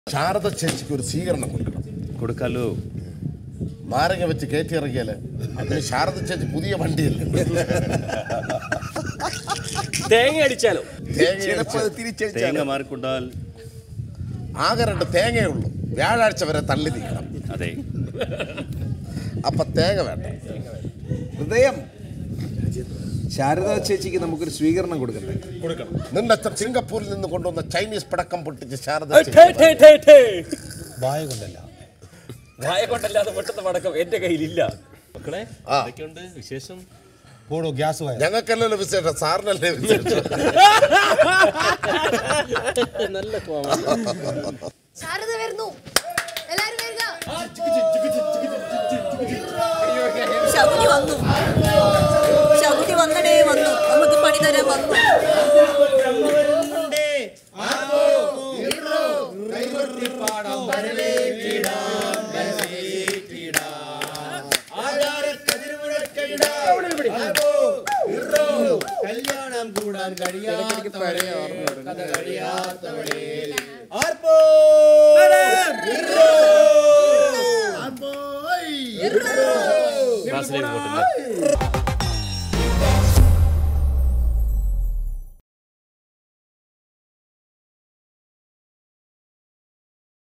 ശാരദ ചേച്ചിക്ക് ഒരു സ്വീകരണം കൊടുക്കണം കൊടുക്കാലോ നാരങ്ങ വെച്ച് കയറ്റി ഇറങ്ങിയാല് അതിന് ശാരദ ചേച്ചി പുതിയ വണ്ടിയല്ലേ തേങ്ങ അടിച്ചാലോ തേങ്ങ ചിലപ്പോൾ അത് അടിച്ച് തിരിച്ചടിച്ചാൽ തേങ്ങ മാറിക്കൊണ്ടാൽ ആകെ രണ്ട് തേങ്ങയേ ഉള്ളൂ വ്യാഴാഴ്ച വരെ തള്ളി നീക്കണം അതെ അപ്പൊ തേങ്ങ വേണ്ട ഹൃദയം ശാരദാ ചേച്ചിക്ക് നമുക്കൊരു സ്വീകരണം കൊടുക്കണ്ടേ നിന്റെ അച്ഛൻ സിംഗപ്പൂരിൽ നിന്ന് കൊണ്ടുവന്ന ചൈനീസ് പടക്കം പൊട്ടിച്ച് ശാരദ ഏയ്, ചേച്ചി ഠേ, ഠേ, ഠേ, ഠേ. വായ കൊണ്ടല്ല വായ കൊണ്ടല്ലാതെ പൊട്ടുന്ന പടക്കം എന്റെ കയ്യിലില്ല മക്കളെ ആ. എന്തൊക്കെയുണ്ട് വിശേഷം പോടോ ഗ്യാസ് വായ ഞങ്ങൾക്കല്ലല്ലോ വിശേഷം സാറിനല്ലേ വിശേഷം നല്ല ശാരദ വരുന്നു എല്ലാരും വരിക ശകുനി വന്നു ശകുനി വന്നടേ വന്നു നമുക്ക് പണി തരാൻ വന്നു കല്യാണം കൂടാൻ കഴിയാത്തവളെ കഥ കഴിയാത്തവളെ ക്ലാസ്സിലേക്ക് പോട്ടില്ല